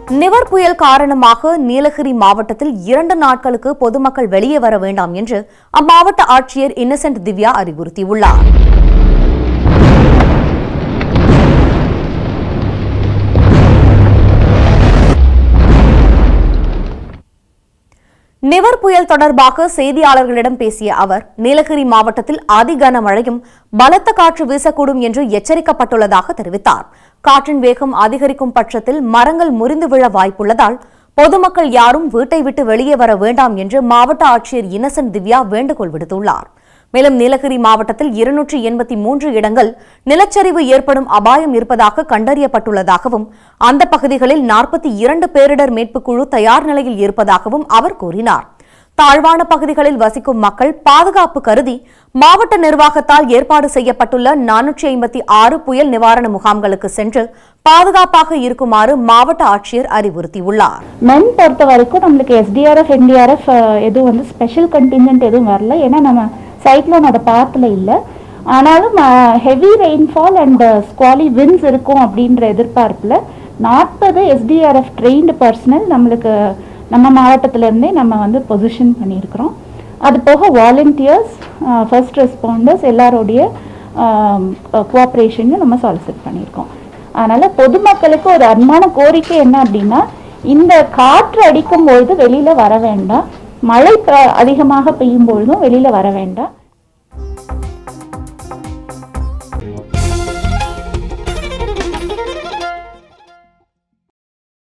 நிவர் புயல் காரணமாக நீலகிரி மாவட்டத்தில் இரண்டு நாட்களுக்கு பொதுமக்கள் வெளியே வர வேண்டாம் என்று அம்மாவட்ட ஆட்சியர் இன்னசென்ட் திவ்யா அறிவுறுத்தியுள்ளார் நிவர் புயல் தொடர்பாக செய்தியாளர்களிடம் பேசிய அவர் நீலகிரி மாவட்டத்தில் அதிகன மழையும் பலத்த காற்று வீசக்கூடும் என்று எச்சரிக்கப்பட்டுள்ளதாக தெரிவித்தார் காற்றின் வேகம் அதிகரிக்கும் பட்சத்தில் மரங்கள் முறிந்து விழ வாய்ப்புள்ளதால் பொதுமக்கள் யாரும் வீட்டை விட்டு வெளியே வர வேண்டாம் என்று மாவட்ட ஆட்சியர் இன்னசென்ட் திவ்யா வேண்டுகோள் விடுத்துள்ளார் மேலும் நீலகிரி மாவட்டத்தில் இருநூற்றி எண்பத்தி மூன்று இடங்கள் நிலச்சரிவு ஏற்படும் அபாயம் இருப்பதாக கண்டறியப்பட்டுள்ளதாகவும் அந்த பகுதிகளில் நாற்பத்தி இரண்டு பேரிடர் மீட்புக் குழு தயார் நிலையில் இருப்பதாகவும் அவர் கூறினார் தாழ்வான பகுதிகளில் வசிக்கும் மக்கள் பாதுகாப்பு கருதி மாவட்ட நிர்வாகத்தால் ஏற்பாடு செய்யப்பட்டுள்ள நானூற்றி ஐம்பத்தி ஆறு புயல் நிவாரண முகாம்களுக்கு சென்று பாதுகாப்பாக இருக்குமாறு மாவட்ட ஆட்சியர் அறிவுறுத்தியுள்ளார் மென் பொறுத்த வரைக்கும் நம்மளுக்கு எஸ்டிஆர்எஃப் என்டிஆர்எஃப் எதுவும் வந்து ஸ்பெஷல் கண்டிஞ்சன்ட் எதுவும் வரல ஏன்னா நம்ம சைக்ளோன் அதை பார்த்துல இல்லை ஆனாலும் heavy rainfall and squally winds இருக்கும் அப்படின்ற எதிர்பார்ப்பில் நாற்பது எஸ்டிஆர்எஃப் ட்ரெயின்டு பர்சனல் நம்மளுக்கு நம்ம மாவட்டத்திலேருந்தே நம்ம வந்து பொசிஷன் பண்ணியிருக்கிறோம் அது போக வாலண்டியர்ஸ் ஃபர்ஸ்ட் ரெஸ்பாண்டர்ஸ் எல்லாரோடைய கோஆப்ரேஷனையும் நம்ம சாலிசிட் பண்ணியிருக்கோம் அதனால் பொதுமக்களுக்கு ஒரு அன்பான கோரிக்கை என்ன அப்படின்னா இந்த காற்று அடிக்கும் பொழுது வெளியில் வர வேண்டாம் மழை ப- அதிகமாக பெய்யும் பொழுதும் வெளியில் வர வேண்டாம்